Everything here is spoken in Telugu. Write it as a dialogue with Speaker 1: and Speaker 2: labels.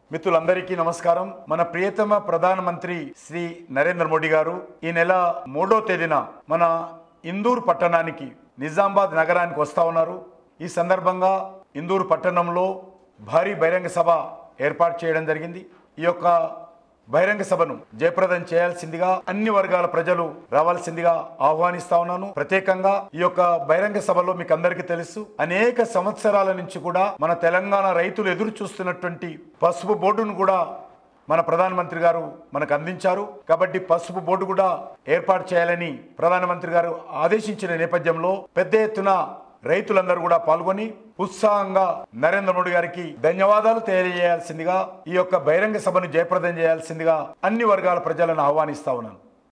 Speaker 1: మిత్రులందరికీ నమస్కారం మన ప్రియతమ ప్రధానమంత్రి శ్రీ నరేంద్ర మోడీ గారు ఈ నెల మూడో తేదీన మన ఇందూర్ పట్టణానికి నిజామాబాద్ నగరానికి వస్తా ఉన్నారు ఈ సందర్భంగా ఇందూర్ పట్టణంలో భారీ బహిరంగ సభ ఏర్పాటు చేయడం జరిగింది ఈ యొక్క బహిరంగ సభను జయప్రదం చేయాల్సిందిగా అన్ని వర్గాల ప్రజలు రావాల్సిందిగా ఆహ్వానిస్తా ఉన్నాను ప్రత్యేకంగా ఈ యొక్క బహిరంగ సభలో మీకు అందరికీ తెలుసు అనేక సంవత్సరాల నుంచి కూడా మన తెలంగాణ రైతులు ఎదురు చూస్తున్నటువంటి పసుపు బోర్డును కూడా మన ప్రధానమంత్రి గారు మనకు అందించారు కాబట్టి పసుపు బోర్డు కూడా ఏర్పాటు చేయాలని ప్రధానమంత్రి గారు ఆదేశించిన నేపథ్యంలో పెద్ద ఎత్తున రైతులందరూ కూడా పాల్గొని ఉత్సాహంగా నరేంద్ర మోడీ గారికి ధన్యవాదాలు తెలియజేయాల్సిందిగా ఈ యొక్క బహిరంగ సభను జయప్రదం చేయాల్సిందిగా అన్ని వర్గాల ప్రజలను ఆహ్వానిస్తా ఉన్నాను